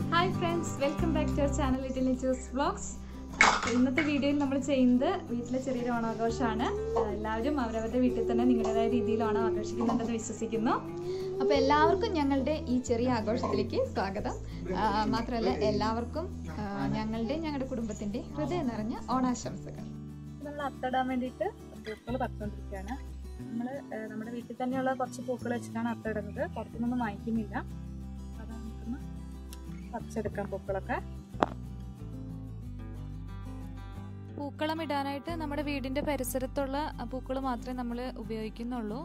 hi friends welcome back to our channel Little Natures Vlogs ഇന്നത്തെ വീഡിയോയിൽ നമ്മൾ ചെയ്യുന്നത് വീട്ടിലെ ചെറിയൊരു ഓണാഘോഷമാണ് ആ, എല്ലാവരും അവരവരുടെ വീട്ടിൽ തന്നെ നിങ്ങളുടേതായ രീതിയിൽ ഓണം ആഘോഷിക്കുന്നുണ്ടെന്ന് വിശ്വസിക്കുന്നു അപ്പോൾ എല്ലാവർക്കും ഞങ്ങളുടെ ഈ ചെറിയ ആഘോഷത്തിലേക്ക് സ്വാഗതം ആ, മാത്രമല്ല എല്ലാവർക്കും ആ, ഞങ്ങളുടെ ഞങ്ങളുടെ കുടുംബത്തിന്റെ ഹൃദയം നിറഞ്ഞ ഓണാശംസകൾ നമ്മൾ അത്തടാൻ വേണ്ടിയിട്ട് പൂക്കൾ പറിച്ചുകൊണ്ടിരിക്കുകയാണ് നമ്മൾ നമ്മുടെ വീട്ടിൽ തന്നെയുള്ള കുറച്ച് പൂക്കൾ വെച്ചിട്ടാണ് അത്തടുന്നത് പുറത്തുനിന്നൊന്നും വാങ്ങിക്കുന്നില്ല അപ്പോൾ അത് നമുക്കൊന്ന് പറിച്ചെടുക്കാം പൂക്കളൊക്കെ പൂക്കളം ഇടാനായിട്ട് നമ്മുടെ വീടിന്റെ പരിസരത്തുള്ള പൂക്കൾ മാത്രമേ നമ്മൾ ഉപയോഗിക്കുന്നുള്ളൂ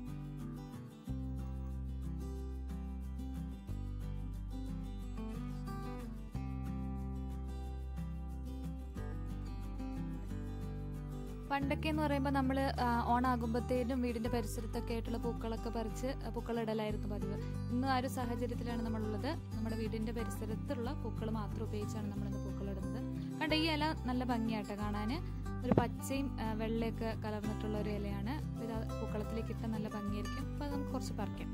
പണ്ടൊക്കെ എന്ന് പറയുമ്പോൾ നമ്മൾ ഓണാകുമ്പോഴത്തേനും വീടിന്റെ പരിസരത്തൊക്കെ ആയിട്ടുള്ള പൂക്കളൊക്കെ പറിച്ച് പൂക്കളിടലായിരുന്നു പതിവ് ഇന്ന് ആ ഒരു സാഹചര്യത്തിലാണ് നമ്മളുള്ളത് നമ്മുടെ വീടിന്റെ പരിസരത്തുള്ള പൂക്കൾ മാത്രം ഉപയോഗിച്ചാണ് നമ്മളിന്ന് പൂക്കളിടുന്നത് കണ്ട ഈ ഇല നല്ല ഭംഗിയാട്ടോ കാണാൻ ഒരു പച്ചയും ആ, വെള്ളയൊക്കെ കലർന്നിട്ടുള്ള ഒരു ഇലയാണ് അപ്പൊ ഇത് ആ പൂക്കളത്തിലേക്ക് ഇട്ടാൽ നല്ല ഭംഗിയായിരിക്കും അപ്പൊ അത് നമുക്ക് കുറച്ച് പറിക്കാം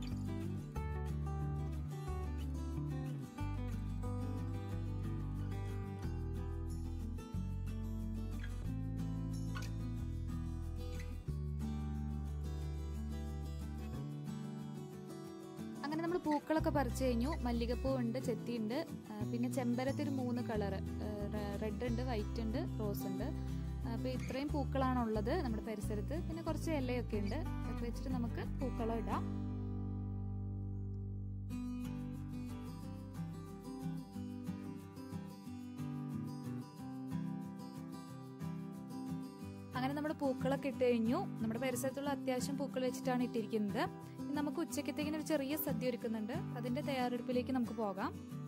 അങ്ങനെ നമ്മൾ പൂക്കളൊക്കെ പറിച്ചു കഴിഞ്ഞു മല്ലികപ്പൂ ഉണ്ട് ചെത്തിയുണ്ട് ആ, പിന്നെ ചെമ്പരത്തി ഒരു മൂന്ന് കളറ് റെഡ് ഉണ്ട് വൈറ്റ് ഉണ്ട് റോസ് ഉണ്ട് അപ്പോൾ ഇത്രയും പൂക്കളാണ് ഉള്ളത് നമ്മുടെ പരിസരത്ത് പിന്നെ കുറച്ച് ഇലയൊക്കെ ഉണ്ട് അതൊക്കെ വെച്ചിട്ട് നമുക്ക് പൂക്കളം ഇടാം അങ്ങനെ നമ്മൾ പൂക്കളൊക്കെ ഇട്ട് കഴിഞ്ഞു നമ്മുടെ പരിസരത്തുള്ള അത്യാവശ്യം പൂക്കൾ വെച്ചിട്ടാണ് ഇട്ടിരിക്കുന്നത് ഇനി നമുക്ക് ഉച്ചക്കത്തേക്കിന് ഒരു ചെറിയ സദ്യ ഒരുക്കുന്നുണ്ട് അതിന്റെ തയ്യാറെടുപ്പിലേക്ക് നമുക്ക് പോകാം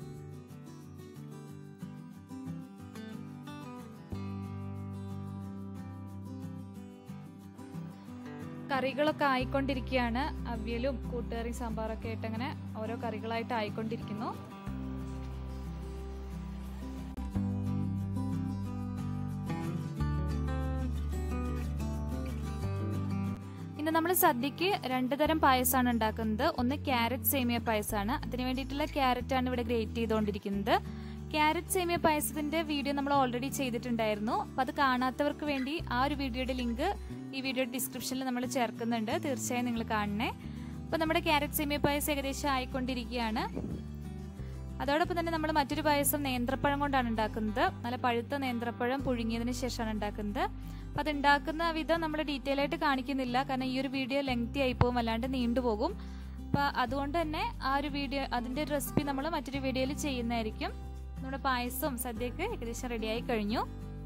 കറികളൊക്കെ ആയിക്കൊണ്ടിരിക്കുകയാണ് അവിയലും കൂട്ടുകറി സാമ്പാറൊക്കെ ആയിട്ട് അങ്ങനെ ഓരോ കറികളായിട്ട് ആയിക്കൊണ്ടിരിക്കുന്നു ഇന്ന് നമ്മൾ സദ്യക്ക് രണ്ട് തരം പായസമാണ് ഉണ്ടാക്കുന്നത് ഒന്ന് ക്യാരറ്റ് സേമിയ പായസമാണ് അതിന് വേണ്ടിയിട്ടുള്ള ക്യാരറ്റ് ആണ് ഇവിടെ ഗ്രേറ്റ് ചെയ്തുകൊണ്ടിരിക്കുന്നത് ക്യാരറ്റ് സേമിയ പായസത്തിന്റെ വീഡിയോ നമ്മൾ ഓൾറെഡി ചെയ്തിട്ടുണ്ടായിരുന്നു അപ്പൊ അത് കാണാത്തവർക്ക് വേണ്ടി ആ ഒരു വീഡിയോയുടെ ലിങ്ക് ഈ വീഡിയോയുടെ ഡിസ്ക്രിപ്ഷനിൽ നമ്മൾ ചേർക്കുന്നുണ്ട് തീർച്ചയായും നിങ്ങൾ കാണണേ അപ്പൊ നമ്മുടെ ക്യാരറ്റ് സേമിയ പായസം ഏകദേശം ആയിക്കൊണ്ടിരിക്കുകയാണ് അതോടൊപ്പം തന്നെ നമ്മൾ മറ്റൊരു പായസം നേന്ത്രപ്പഴം കൊണ്ടാണ് ഉണ്ടാക്കുന്നത് നല്ല പഴുത്ത നേന്ത്രപ്പഴം പുഴുങ്ങിയതിന് ശേഷമാണ് ഉണ്ടാക്കുന്നത് അപ്പം അത് ഉണ്ടാക്കുന്ന വിധം നമ്മൾ ഡീറ്റെയിൽ ആയിട്ട് കാണിക്കുന്നില്ല കാരണം ഈ ഒരു വീഡിയോ ലെങ്തി ആയി പോകും അല്ലാണ്ട് നീണ്ടുപോകും അപ്പം അതുകൊണ്ട് തന്നെ ആ ഒരു വീഡിയോ അതിന്റെ റെസിപ്പി നമ്മൾ മറ്റൊരു വീഡിയോയിൽ ചെയ്യുന്നതായിരിക്കും നമ്മുടെ പായസവും സദ്യയൊക്കെ ഏകദേശം റെഡിയായി കഴിഞ്ഞു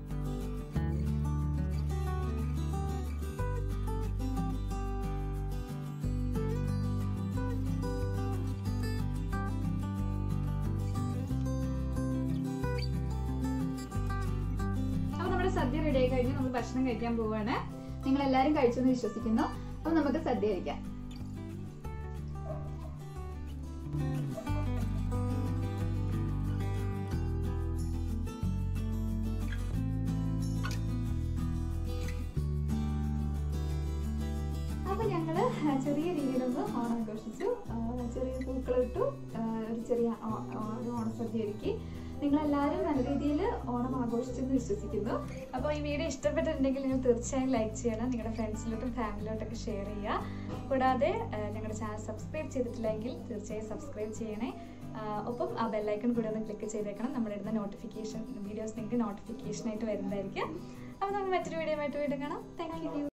അപ്പോൾ നമ്മുടെ സദ്യ റെഡി ആയി കഴിഞ്ഞു നമ്മൾ ഭക്ഷണം കഴിക്കാൻ പോവാണ് നിങ്ങൾ എല്ലാവരും കഴിച്ചെന്ന് വിശ്വസിക്കുന്നു അപ്പോൾ നമുക്ക് സദ്യ കഴിക്കാം അപ്പൊ ഞങ്ങള് ചെറിയ രീതിയിലൊന്ന് ഓണം ആഘോഷിച്ചു ആ, ചെറിയ പൂക്കളിട്ടു ആ, ഒരു ചെറിയ ഓ- ഓ- ഒരു ഓണസദ്യ ഒരുക്കി നിങ്ങളെല്ലാവരും നല്ല രീതിയിൽ ഓണം ആഘോഷിച്ചെന്ന് വിശ്വസിക്കുന്നു അപ്പോൾ ഈ വീഡിയോ ഇഷ്ടപ്പെട്ടിട്ടുണ്ടെങ്കിൽ നിങ്ങൾ തീർച്ചയായും ലൈക്ക് ചെയ്യണം നിങ്ങളുടെ ഫ്രണ്ട്സിലോട്ടും ഫാമിലിയിലോട്ടൊക്കെ ഷെയർ ചെയ്യുക കൂടാതെ ആ, ഞങ്ങളുടെ ചാനൽ സബ്സ്ക്രൈബ് ചെയ്തിട്ടില്ലെങ്കിൽ തീർച്ചയായും സബ്സ്ക്രൈബ് ചെയ്യണേ ആ, ഒപ്പം ആ ബെല്ലൈക്കൺ കൂടെ ഒന്ന് ക്ലിക്ക് ചെയ്തേക്കണം നമ്മുടെ ഇടുന്ന നോട്ടിഫിക്കേഷൻ വീഡിയോസ് നിങ്ങൾക്ക് നോട്ടിഫിക്കേഷൻ ആയിട്ട് വരുന്നതായിരിക്കും അപ്പോൾ നമുക്ക് മറ്റൊരു വീഡിയോ ആയിട്ട് വീണ്ടും കാണാം താങ്ക് യു